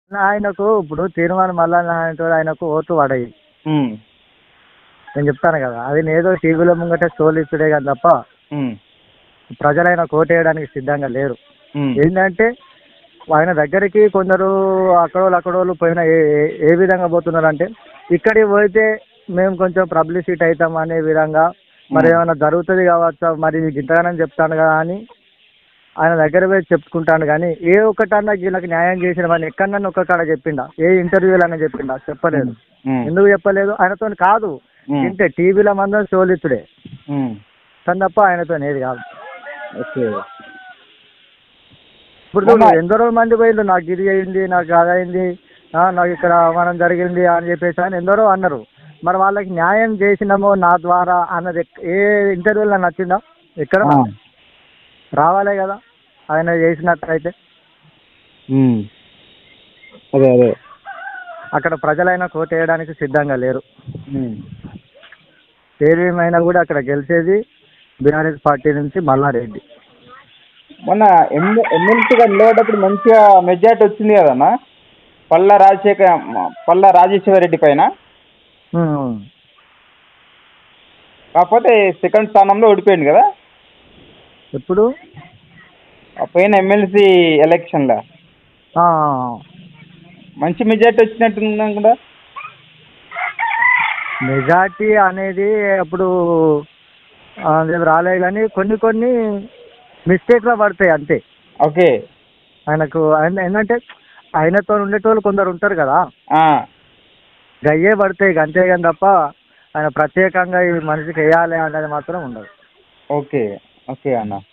ఆయనకు ఇప్పుడు తీర్మానం మళ్ళా నాయనతో ఆయనకు ఓట్లు పడాయి ఉమ్, నేను చెప్తాను కదా అది ఏదో టీవీలో ముంగట స్టోల్ ఇస్తుడే కానీ తప్ప ఉమ్, ప్రజలైన కోటేయడానికి సిద్ధంగా లేరు ఉమ్, ఏంటంటే ఆయన దగ్గరికి కొందరు అక్కడోళ్ళు అక్కడోళ్ళు పోయిన ఏ ఏ- ఏ విధంగా పోతున్నారు అంటే ఇక్కడికి పోతే మేము కొంచెం పబ్లిసిటీ అవుతాం అనే విధంగా మరి ఏమైనా జరుగుతుంది కావచ్చా మరి ఇంతగానో చెప్తాను కదా అని ఆయన దగ్గర పోయి చెప్పుకుంటాను కానీ ఏ ఒక్కటన్నా వీళ్ళకి న్యాయం చేసిన వాడిని ఎక్కడన్నా ఒక్క కాడ చెప్పిండా ఏ ఇంటర్వ్యూలో అయినా చెప్పిండా చెప్పలేదు ఉమ్, ఎందుకు చెప్పలేదు ఆయనతో కాదు ఉమ్, ఇంటే టీవీల మందం సోలితుడే ఉమ్, తను తప్ప ఆయనతో ఏది కాదు ఓకే ఇప్పుడు చూడు ఎందరో మంది పోయిండు నాకు ఇది అయింది నాకు అది అయింది ఆ, నాకు ఇక్కడ మనం జరిగింది అని చెప్పేసి అని ఎందరో అన్నారు మరి వాళ్ళకి న్యాయం చేసినామో నా ద్వారా అన్నది ఎక్- ఏ ఇంటర్వ్యూలో నచ్చిందా ఎక్కడ ఆ, రావాలే కదా ఆయన చేసినట్టయితే ఉమ్, అదే అదే అక్కడ ప్రజలైనా కోట్ వేయడానికి సిద్ధంగా లేరు ఉమ్, ఏదేమైనా కూడా అక్కడ గెలిచేది బీఆర్ఎస్ పార్టీ నుంచి మల్లారెడ్డి మొన్న ఎమ్మె ఎమ్మెల్సీగా నిలబడ్డప్పుడు మంచిగా మెజార్టీ వచ్చింది కదన్నా పల్లా రాజశేఖర పల్లా రాజేశ్వర రెడ్డి పైన ఉమ్. కాకపోతే సెకండ్ స్థానంలో ఓడిపోయింది కదా ఇప్పుడు ఆ పోయిన ఎమ్మెల్సీ ఎలక్షన్లో ఆ, మంచి మెజార్టీ వచ్చినట్టు కూడా మెజార్టీ అనేది అప్పుడు ఆ, అది రాలేదు కానీ కొన్ని కొన్ని మిస్టేక్లో పడతాయి అంతే ఓకే ఆయనకు ఆయన ఏంటంటే ఆయనతో ఉండేటోళ్ళు కొందరు ఉంటారు కదా ఆ, గయ్యే పడతాయి ఇక అంతే కానీ తప్ప ఆయన ప్రత్యేకంగా ఈ మనిషికి వేయాలి అనేది మాత్రం ఉండదు ఓకే ఓకే అన్న